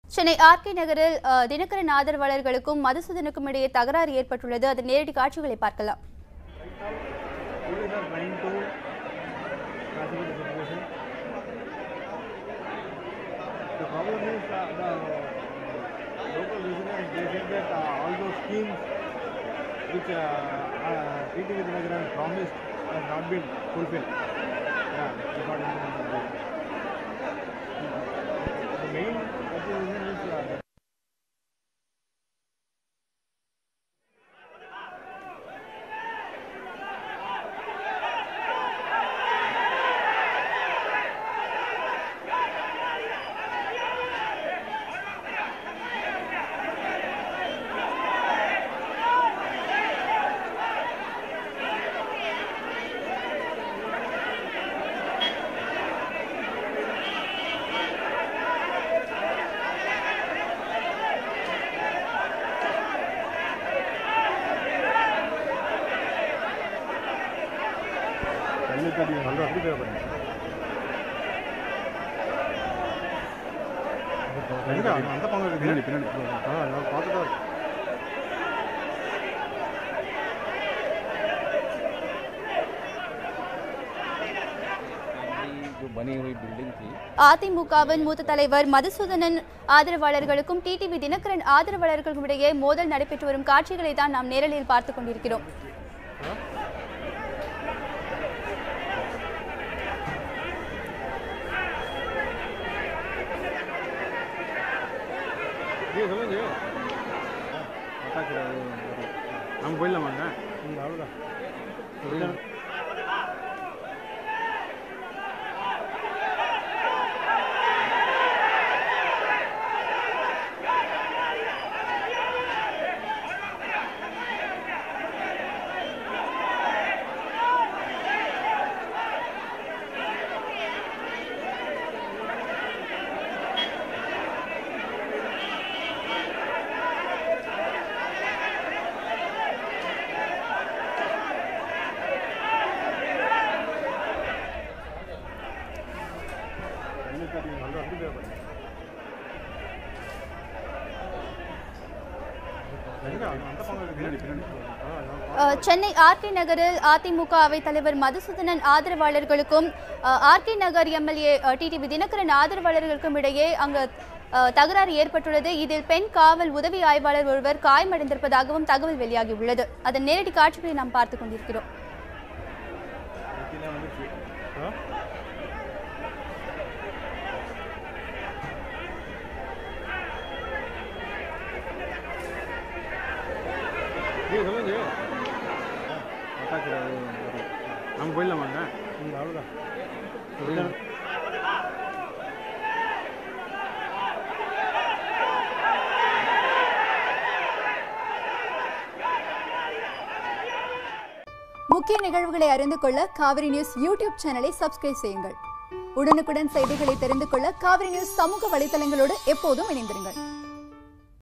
Chennai RK நகரில் அஹ், தினகரன் ஆதரவாளர்களுக்கும் மதுசூதனுக்கும் இடையே தகராறு ஏற்பட்டுள்ளது அதன் நேரடி காட்சிகளை பார்க்கலாம் Police are trying to classify the situation. The problem is uh, the local residents, they said that uh, all those schemes which uh, uh, TTV Dinagaran promised have not been fulfilled. Yeah, according to the The main reason is uh, கல்லுக்கடி நல்லா அப்படி தேவைப்படுது எங்க அங்க அந்த பக்கம் இருக்கு பின்னாடி பின்னாடி ஆ நான் பார்த்துட்டா இருக்கேன் ये जो बनी हुई बिल्डिंग थी அதிமுகவின் மூத்த தலைவர் மதுசூதனன் ஆதரவாளர்களுக்கும் டிடிவி தினகரன் ஆதரவாளர்களுக்கும் இடையே மோதல் நடைபெற்று வரும் காட்சிகளை தான் நாம் நேரலில் பார்த்துக் கொண்டிருக்கிறோம் நீ சொல்லுங்க அட்டாக்கு நம்ம போயிடலாமாங்க ம் அவ்வளோதான் கல்லுக்கடி நல்லா அப்படி தேவைப்படுது எங்க அந்த பக்கம் இருக்கு பின்னாடி பின்னாடி ஆ நான் அஹ், சென்னை ஆர்கே நகரில் அதிமுக அவைத் தலைவர் மதுசூதனன் ஆதரவாளர்களுக்கும் அஹ், RK Nagar MLA TTV Dhinakaran ஆதரவாளர்களுக்கும் இடையே அங்கு அஹ், தகராறு ஏற்பட்டுள்ளது இதில் பெண் காவல் உதவி ஆய்வாளர் ஒருவர் காயமடைந்திருப்பதாகவும் தகவல் வெளியாகியுள்ளது அதன் நேரடி காட்சிகளை நாம் பார்த்துக் கொண்டிருக்கிறோம் கீழே வந்துச்சு ஆ நீ சொல்லுங்க அட்டாக்கு நம்ம போயிடலாமாங்க ம் அவ்வளோதான் சொல்லுங்க முக்கிய நிகழ்வுகளை அறிந்து கொள்ள காவிரி நியூஸ் யூடியூப் சேனலை சப்ஸ்கிரைப் செய்யுங்கள் உடனுக்குடன் செய்திகளை தெரிந்து கொள்ள காவிரி நியூஸ் சமூக வலைதளங்களோடு எப்போதும் இணைந்திருங்கள்